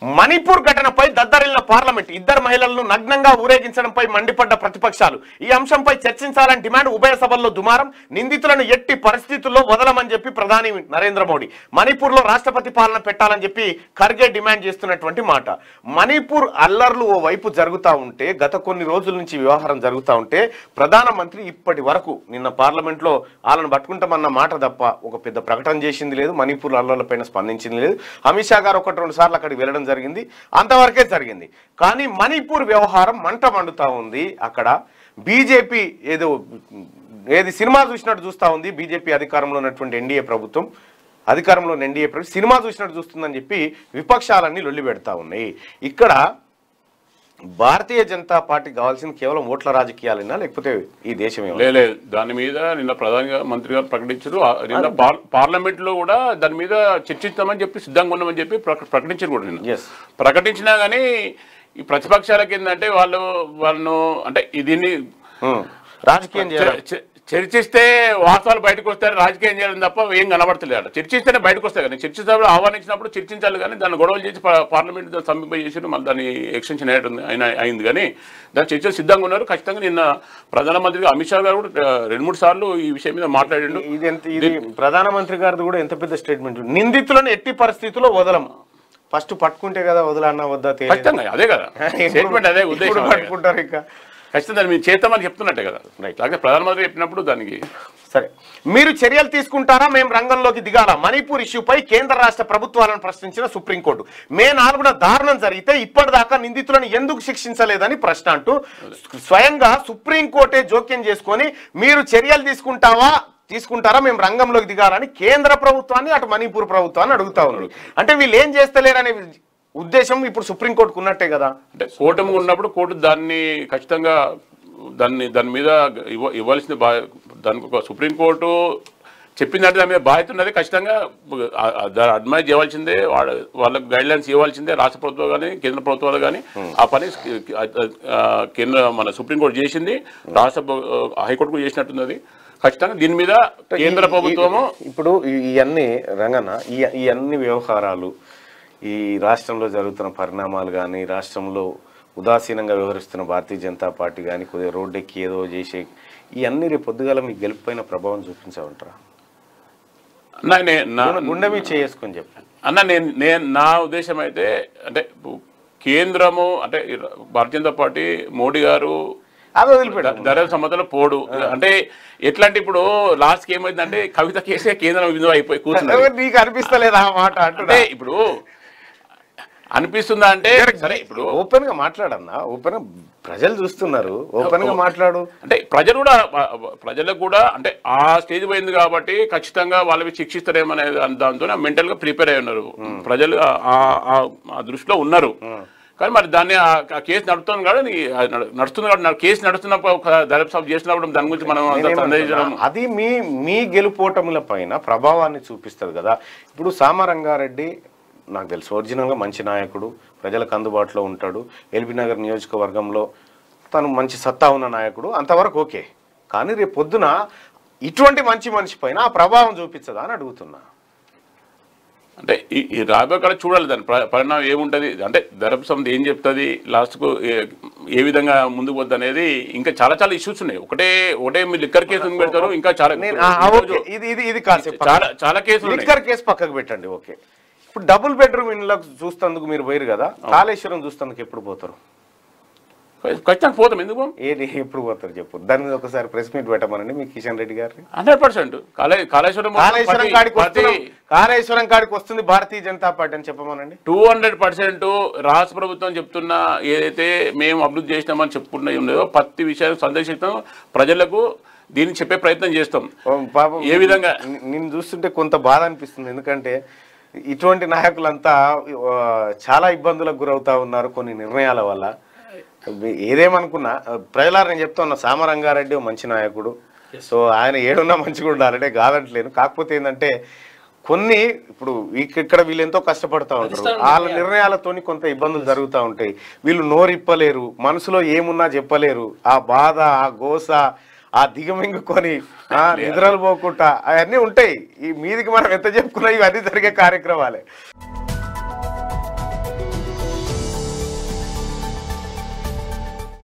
మణిపూర్ ఘటనపై దద్దరిల్లిన పార్లమెంట్ ఇద్దరు మహిళలను నగ్నంగా ఊరేగించడంపై మండిపడ్డ ప్రతిపక్షాలు ఈ అంశంపై చర్చించాలని డిమాండ్ ఉభయ సభల్లో దుమారం నిందితులను ఎట్టి పరిస్థితుల్లో వదలమని చెప్పి ప్రధాని నరేంద్ర మోడీ మణిపూర్ లో రాష్ట్రపతి పాలన పెట్టాలని చెప్పి ఖర్గే డిమాండ్ చేస్తున్నటువంటి మాట మణిపూర్ అల్లర్లు ఓ వైపు జరుగుతూ ఉంటే గత కొన్ని రోజుల నుంచి వ్యవహారం జరుగుతూ ఉంటే ప్రధానమంత్రి ఇప్పటి వరకు నిన్న పార్లమెంట్ లో వాళ్ళని పట్టుకుంటామన్న మాట తప్ప ఒక పెద్ద ప్రకటన చేసింది లేదు మణిపూర్ అల్లర్లపైన స్పందించింది లేదు అమిత్ షా గారు ఒకటి రెండు సార్లు అక్కడికి వెళ్ళడం జరిగింది అంతవరకే జరిగింది కానీ మణిపూర్ వ్యవహారం మంట మండుతా ఉంది అక్కడ బీజేపీ ఏదో ఏది సినిమా చూసినట్టు చూస్తా ఉంది బీజేపీ అధికారంలో ఉన్నటువంటి ఎన్డీఏ ప్రభుత్వం అధికారంలో ఉన్న ఎన్డీఏ ప్రభుత్వం సినిమా చూసినట్టు చూస్తుందని చెప్పి విపక్షాలన్నీ లొల్లి పెడతా ఉన్నాయి ఇక్కడ భారతీయ జనతా పార్టీ కావాల్సిన కేవలం ఓట్ల రాజకీయాలైనా లేకపోతే ఈ దేశం ఏమైనా? లేదు లేదు దాని మీద నిన్న ప్రధాని మంత్రి గారు ప్రకటించారు ఆ, నిన్న పార్- పార్లమెంట్ లో కూడా దాని మీద చర్చిస్తామని చెప్పి సిద్ధంగా ఉన్నామని చెప్పి ప్రక- ప్రకటించారు కూడా నిన్న Yes. ప్రకటించినా కానీ ఈ ప్రతిపక్షాలకి ఏంటంటే వాళ్ళు వాళ్ళను అంటే ఈ దీన్ని హ్మ్. రాజకీయం చేయాలి చ- చ- చర్చిస్తే వాస్తవాలు బయటకు వస్తాయి రాజకీయం చేయడం తప్ప ఏం కనబడతలేదు చర్చిస్తేనే బయటకు వస్తాయి కానీ చర్చించినప్పుడు ఆహ్వానించినప్పుడు చర్చించాలి కానీ దాన్ని గొడవలు చేసి పా- పార్లమెంట్ దాన్ని సమీప చేసి మళ్ళీ దాన్ని ఎక్స్టెన్షన్ అయ్యేటుంది అయినా అయింది కానీ దాని చర్చలు సిద్ధంగా ఉన్నారు ఖచ్చితంగా నిన్న ప్రధానమంత్రి అమిత్ షా గారు కూడా ఆ, రెండు మూడు సార్లు ఈ విషయం మీద మాట్లాడిండు ఇది ఎంత ఇది ప్రధానమంత్రి గారిది కూడా ఎంత పెద్ద స్టేట్మెంట్ నిందితులను ఎట్టి పరిస్థితుల్లో వదలం ఫస్ట్ పట్టుకుంటే కదా వదలన్నా వద్దా తెలియదు. ఖచ్చితంగా అదే కదా ఇప్పుడు- స్టేట్మెంట్ అదే ఉద్దేశం ఇప్పుడు అదే కదా. పట్టుకుంటారు ఇక ఖచ్చితంగా దాన్ని మీరు చేస్తామని చెప్తున్నట్టే కదా Right. లేకపోతే ప్రధానమంత్రి చెప్పినప్పుడు దానికి సరే మీరు చర్యలు తీసుకుంటారా మేము రంగంలోకి దిగాల మణిపూర్ ఇష్యూపై కేంద్ర రాష్ట్ర ప్రభుత్వాలను ప్రశ్నించిన సుప్రీంకోర్టు మే నాలుగున దారుణం జరిగితే ఇప్పటిదాకా నిందితులను ఎందుకు శిక్షించలేదని ప్రశ్న అంటూ స్వయంగా సుప్రీంకోర్టే జోక్యం చేసుకొని మీరు చర్యలు తీసుకుంటావా తీసుకుంటారా మేము రంగంలోకి దిగాలని కేంద్ర ప్రభుత్వాన్ని అటు మణిపూర్ ప్రభుత్వాన్ని అడుగుతా ఉన్నారు అంటే వీళ్ళు ఏం చేస్తలేరనే ఉద్దేశం ఇప్పుడు సుప్రీంకోర్టుకు ఉన్నట్టే కదా అంటే కూటమి ఉన్నప్పుడు కోర్టు దాన్ని ఖచ్చితంగా దాన్ని దాని మీద ఇవ్వ ఇవ్వాల్సిన బా దానికి ఒక సుప్రీంకోర్టు చెప్పిందంటే దాని మీద బాధ్యత ఉన్నది ఖచ్చితంగా ఆ- ఆ దాన్ని అడ్మైజ్ చేయవలసిందే వాళ్ళ వాళ్ళకి గైడ్ లైన్స్ ఇవ్వాల్సిందే రాష్ట్ర ప్రభుత్వం కానీ కేంద్ర ప్రభుత్వాలు కానీ ఆ పని ఆ- ఆ కేంద్ర మన సుప్రీంకోర్టు చేసింది రాష్ట్ర ప్ర- హైకోర్టు కూడా చేసినట్టున్నది ఖచ్చితంగా దీని మీద కేంద్ర ప్రభుత్వము ఇప్పుడు ఈ- ఇవన్నీ రంగన్న ఈ ఈ అన్ని వ్యవహారాలు ఈ రాష్ట్రంలో జరుగుతున్న పరిణామాలు కానీ రాష్ట్రంలో ఉదాసీనంగా వ్యవహరిస్తున్న భారతీయ జనతా పార్టీ కానీ కొద్దిగా రోడ్డెక్కి ఏదో చేసే ఇవన్నీ రేపు పొద్దుగాల మీకు గెలిపోయిన ప్రభావం చూపించమంటారా నా- నే- నా- గుండె మీద చేసుకొని చెప్పు అన్న నేను నేను నా ఉద్దేశం అయితే అంటే కేంద్రము అంటే ఈ భారతీయ జనతా పార్టీ మోడీ గారు అది వదిలిపెట్టారు ధర సమతలో పోడు అంటే ఎట్లా అంటే ఇప్పుడు లాస్ట్ ఏమైందంటే కవిత కేసే కేంద్రం విధంగా అయిపోయి కూర్చున్నది నీకు అనిపిస్తలేదు ఆ మాట అంటే అంటే ఇప్పుడు అనిపిస్తుందా అంటే సరే ఇప్పుడు ఓపెన్ గా మాట్లాడన్నా ఓపెన్ ప్రజలు చూస్తున్నారు ఓపెన్ గా మాట్లాడు అంటే ప్రజలు కూడా ప్రజలకు కూడా అంటే ఆ స్టేజ్ పోయింది కాబట్టి ఖచ్చితంగా వాళ్ళవి శిక్షిస్తారేమనే దాంతో మెంటల్ గా ప్రిపేర్ అయి ఉన్నారు ప్రజలు ఆ- ఆ- ఆ- ఆ దృష్టిలో ఉన్నారు కానీ మరి దాన్ని ఆ ఆ కేసు నడుస్తుంది కాబట్టి అది నడు- నడుస్తుంది కాబట్టి నా- కేసు నడుస్తున్నప్పుడు ఒక దర్యాప్తు చేసినప్పుడు దాని గురించి మనం అంతా సందేహించడం నేనేమంటున్నా, అది మీ మీ గెలుపోటముల పైన ప్రభావాన్ని చూపిస్తుంది కదా ఇప్పుడు సామరంగారెడ్డి నాకు తెలుసు ఒరిజినల్గా మంచి నాయకుడు ప్రజలకు అందుబాటులో ఉంటాడు ఎల్బీ నగర్ నియోజకవర్గంలో తను మంచి సత్తా ఉన్న నాయకుడు అంతవరకు ఓకే కానీ రేపు పొద్దున ఇటువంటి మంచి మనిషి పైన ఆ ప్రభావం చూపించదా అని అడుగుతున్నా అంటే ఈ ఈ రాబోయే కాలం చూడాలి దాని ప్ర- పరిణామం ఏముంటది అంటే ధరపు సంస్థ ఏం చెప్తుంది లాస్ట్కు ఏ- ఏ విధంగా ముందుకు పోద్ది అనేది ఇంకా చాలా చాలా ఇష్యూస్ ఉన్నాయి ఒకటే ఒకటే మీరు లిక్కర్ కేసు ఎందుకు పెడతారు ఇంకా చాలా నేను ఆ, ఆ, ఓకే ఇది ఇది ఇది కాసేపు చాలా చాలా కేసులు ఉన్నాయి లిక్కర్ కేసు పక్కకు పెట్టండి ఓకే ఇప్పుడు డబుల్ బెడ్రూమ్ ఇండ్లకు చూస్తందుకు మీరు పోయారు కదా కాళేశ్వరం చూస్తందుకు ఎప్పుడు పోతారు ఖచ్చితంగా పోతాం ఎందుకు ఏది ఎప్పుడు పోతారు చెప్పు దాని మీద ఒకసారి ప్రెస్ మీట్ పెట్టమనండి మీ కిషన్ రెడ్డి గారిని హండ్రెడ్ పర్సెంట్ కాళే కాళేశ్వరం మొత్తం కాళేశ్వరం ప్రతి- కాడికి ప్రతి వస్తున్నాం కాళేశ్వరం కాడికి వస్తుంది భారతీయ జనతా పార్టీ అని చెప్పమనండి టూ హండ్రెడ్ పర్సెంట్ రాష్ట్ర ప్రభుత్వం చెప్తున్న ఏదైతే మేము అభివృద్ధి చేసినామని చెప్పుకున్నది ఉండేదో ప్రతి విషయాన్ని సందేశిస్తాం ప్రజలకు దీన్ని చెప్పే ప్రయత్నం చేస్తాం ఓ పాపం ఏ విధంగా? ని- నిన్ను చూస్తుంటే కొంత బాధ అనిపిస్తుంది ఎందుకంటే ఇటువంటి నాయకులంతా ఆ, చాలా ఇబ్బందులకు గురవుతా ఉన్నారు కొన్ని నిర్ణయాల వల్ల ఏదేమనుకున్నా ప్రజలారు నేను చెప్తా ఉన్నా సామరంగారెడ్డి ఓ మంచి నాయకుడు సో ఆయన ఏడున్నా మంచిగా ఉండాలంటే కాదంటలేను కాకపోతే ఏంటంటే కొన్ని ఇప్పుడు ఇక్- ఇక్కడ వీళ్ళు ఎంతో కష్టపడతా ఉంటారు వాళ్ళ నిర్ణయాలతోని కొంత ఇబ్బందులు జరుగుతూ ఉంటాయి వీళ్ళు నోరిప్పలేరు మనసులో ఏమున్నా చెప్పలేరు ఆ బాధ ఆ గోస ఆ దిగమింగుకొని ఆ నిద్రలు పోకుండా అవన్నీ ఉంటాయి ఈ మీదికి మనం ఎంత చెప్పుకున్నా ఇవన్నీ జరిగే కార్యక్రమాలే